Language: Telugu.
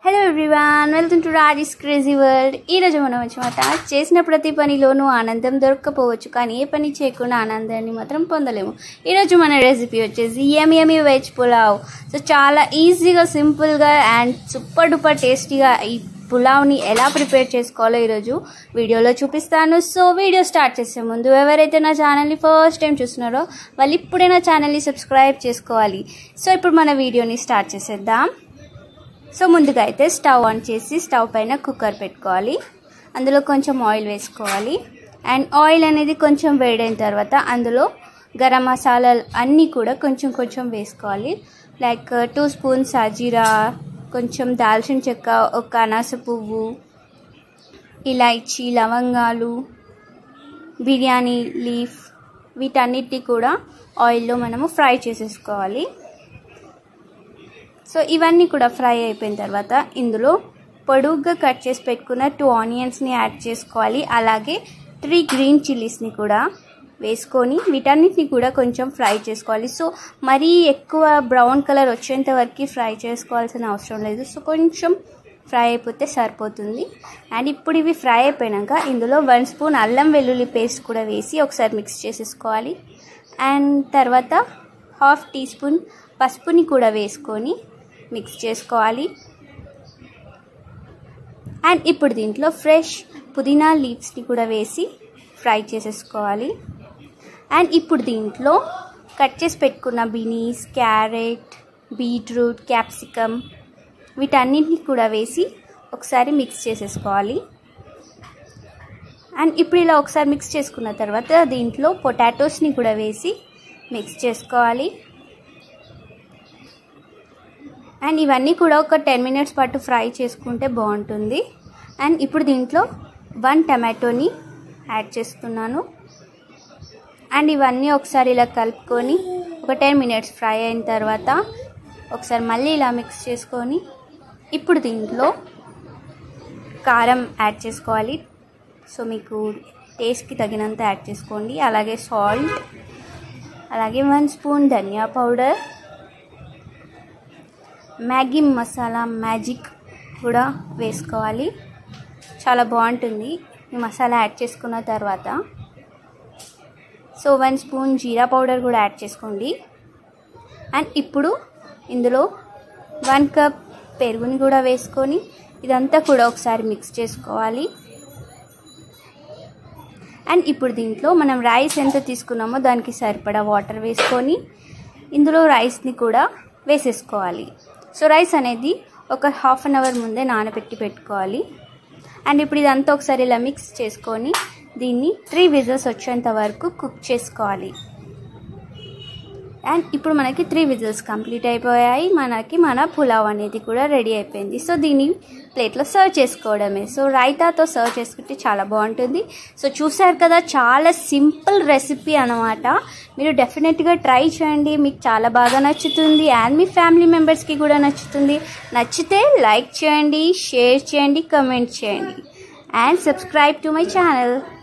hello everyone welcome to Raji's crazy world ఈరోజు మనం వచ్చమాట చేసిన ప్రతి పనిలోనూ ఆనందం దొరక్కపోవచ్చు కానీ ఏ పని చేయకుండా ఆనందాన్ని మాత్రం పొందలేము ఈరోజు మన రెసిపీ వచ్చేసి ఎమ్ ఎమి వెజ్ పులావ్ సో చాలా ఈజీగా సింపుల్గా అండ్ సూపర్ డూపర్ టేస్టీగా ఈ పులావ్ని ఎలా ప్రిపేర్ చేసుకోవాలో ఈరోజు వీడియోలో చూపిస్తాను సో వీడియో స్టార్ట్ చేసే ముందు ఎవరైతే నా ఛానల్ని ఫస్ట్ టైం చూస్తున్నారో వాళ్ళు ఇప్పుడే నా ఛానల్ని సబ్స్క్రైబ్ చేసుకోవాలి సో ఇప్పుడు మన వీడియోని స్టార్ట్ చేసేద్దాం సో ముందుగా అయితే స్టవ్ ఆన్ చేసి స్టవ్ పైన కుక్కర్ పెట్టుకోవాలి అందులో కొంచెం ఆయిల్ వేసుకోవాలి అండ్ ఆయిల్ అనేది కొంచెం వేడైన తర్వాత అందులో గరం మసాలాలు అన్నీ కూడా కొంచెం కొంచెం వేసుకోవాలి లైక్ టూ స్పూన్స్ అజీరా కొంచెం దాల్చిన చెక్క ఒక అనాస పువ్వు ఇలాచి లవంగాలు బిర్యానీ లీఫ్ వీటన్నిటిని కూడా ఆయిల్లో మనము ఫ్రై చేసేసుకోవాలి సో ఇవన్నీ కూడా ఫ్రై అయిపోయిన తర్వాత ఇందులో పొడుగ్గా కట్ చేసి పెట్టుకున్న టూ ఆనియన్స్ని యాడ్ చేసుకోవాలి అలాగే త్రీ గ్రీన్ చిల్లీస్ని కూడా వేసుకొని వీటన్నిటిని కూడా కొంచెం ఫ్రై చేసుకోవాలి సో మరీ ఎక్కువ బ్రౌన్ కలర్ వచ్చేంత వరకు ఫ్రై చేసుకోవాల్సిన అవసరం లేదు సో కొంచెం ఫ్రై అయిపోతే సరిపోతుంది అండ్ ఇప్పుడు ఇవి ఫ్రై అయిపోయాక ఇందులో వన్ స్పూన్ అల్లం వెల్లుల్లి పేస్ట్ కూడా వేసి ఒకసారి మిక్స్ చేసేసుకోవాలి అండ్ తర్వాత హాఫ్ టీ స్పూన్ పసుపుని కూడా వేసుకొని మిక్స్ చేసుకోవాలి అండ్ ఇప్పుడు దీంట్లో ఫ్రెష్ పుదీనా లీవ్స్ని కూడా వేసి ఫ్రై చేసేసుకోవాలి అండ్ ఇప్పుడు దీంట్లో కట్ చేసి పెట్టుకున్న బీనీస్ క్యారెట్ బీట్రూట్ క్యాప్సికమ్ వీటన్నిటిని కూడా వేసి ఒకసారి మిక్స్ చేసేసుకోవాలి అండ్ ఇప్పుడు ఇలా ఒకసారి మిక్స్ చేసుకున్న తర్వాత దీంట్లో పొటాటోస్ని కూడా వేసి మిక్స్ చేసుకోవాలి అండ్ ఇవన్నీ కూడా ఒక టెన్ మినిట్స్ పాటు ఫ్రై చేసుకుంటే బాగుంటుంది అండ్ ఇప్పుడు దీంట్లో వన్ టమాటోని యాడ్ చేస్తున్నాను అండ్ ఇవన్నీ ఒకసారి ఇలా కలుపుకొని ఒక టెన్ మినిట్స్ ఫ్రై అయిన తర్వాత ఒకసారి మళ్ళీ ఇలా మిక్స్ చేసుకొని ఇప్పుడు దీంట్లో కారం యాడ్ చేసుకోవాలి సో మీకు టేస్ట్కి తగినంత యాడ్ చేసుకోండి అలాగే సాల్ట్ అలాగే వన్ స్పూన్ ధనియా పౌడర్ మ్యాగీ మసాలా మ్యాజిక్ కూడా వేసుకోవాలి చాలా బాగుంటుంది ఈ మసాలా యాడ్ చేసుకున్న తర్వాత సో వన్ స్పూన్ జీరా పౌడర్ కూడా యాడ్ చేసుకోండి అండ్ ఇప్పుడు ఇందులో వన్ కప్ పెరుగుని కూడా వేసుకొని ఇదంతా కూడా ఒకసారి మిక్స్ చేసుకోవాలి అండ్ ఇప్పుడు దీంట్లో మనం రైస్ ఎంత తీసుకున్నామో దానికి సరిపడా వాటర్ వేసుకొని ఇందులో రైస్ని కూడా వేసేసుకోవాలి సో రైస్ అనేది ఒక హాఫ్ అన్ అవర్ ముందే నానబెట్టి పెట్టుకోవాలి అండ్ ఇప్పుడు ఇదంతా ఒకసారి ఇలా మిక్స్ చేసుకొని దీన్ని త్రీ విజిల్స్ వచ్చేంత వరకు కుక్ చేసుకోవాలి అండ్ ఇప్పుడు మనకి త్రీ విజిల్స్ కంప్లీట్ అయిపోయాయి మనకి మన పులావ్ అనేది కూడా రెడీ అయిపోయింది సో దీన్ని ప్లేట్లో సర్వ్ చేసుకోవడమే సో రైతాతో సర్వ్ చేసుకుంటే చాలా బాగుంటుంది సో చూసారు కదా చాలా సింపుల్ రెసిపీ అనమాట మీరు డెఫినెట్గా ట్రై చేయండి మీకు చాలా బాగా నచ్చుతుంది అండ్ మీ ఫ్యామిలీ మెంబర్స్కి కూడా నచ్చుతుంది నచ్చితే లైక్ చేయండి షేర్ చేయండి కమెంట్ చేయండి and subscribe to my channel